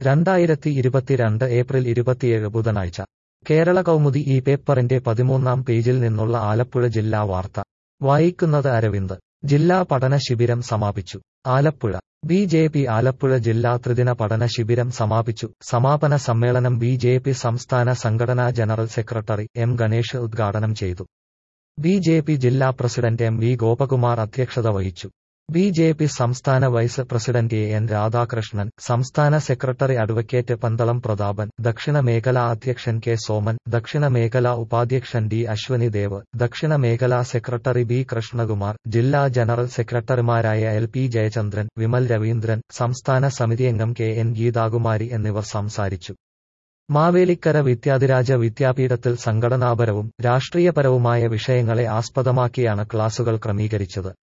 രണ്ടായിരത്തി ഇരുപത്തിരണ്ട് ഏപ്രിൽ ഇരുപത്തിയേഴ് ബുധനാഴ്ച കേരള കൗമുദി ഈ പേപ്പറിന്റെ പതിമൂന്നാം പേജിൽ നിന്നുള്ള ആലപ്പുഴ ജില്ലാ വാർത്ത വായിക്കുന്നത് അരവിന്ദ് ജില്ലാ പഠന ശിബിരം സമാപിച്ചു Alappuzha B J P Alappuzha ജില്ലാ ത്രിദിന പഠന ശിബിരം സമാപിച്ചു സമാപന സമ്മേളനം ബി ജെ പി സംസ്ഥാന സംഘടനാ ജനറൽ സെക്രട്ടറി എം ഗണേഷ് ഉദ്ഘാടനം ചെയ്തു ബി ജെ പി ജില്ലാ പ്രസിഡന്റ് എം വി ഗോപകുമാർ അധ്യക്ഷത വഹിച്ചു ബി ജെ പി സംസ്ഥാന vice president A N Radhakrishnan സംസ്ഥാന സെക്രട്ടറി അഡ്വക്കേറ്റ് പന്തളം പ്രതാപൻ ദക്ഷിണ മേഖലാ അധ്യക്ഷൻ കെ സോമൻ ദക്ഷിണ മേഖലാ ഉപാധ്യക്ഷൻ ഡി അശ്വനി ദേവ് ദക്ഷിണ മേഖലാ സെക്രട്ടറി ബി കൃഷ്ണകുമാർ ജില്ലാ ജനറൽ സെക്രട്ടറിമാരായ എൽ പി ജയചന്ദ്രൻ വിമൽ രവീന്ദ്രൻ സംസ്ഥാന സമിതിയംഗം കെ എൻ ഗീതാകുമാരി എന്നിവർ സംസാരിച്ചു മാവേലിക്കര വിദ്യാധിരാജ വിദ്യാപീഠത്തിൽ സംഘടനാപരവും രാഷ്ട്രീയപരവുമായ വിഷയങ്ങളെ ആസ്പദമാക്കിയാണ് ക്ലാസുകൾ ക്രമീകരിച്ചത്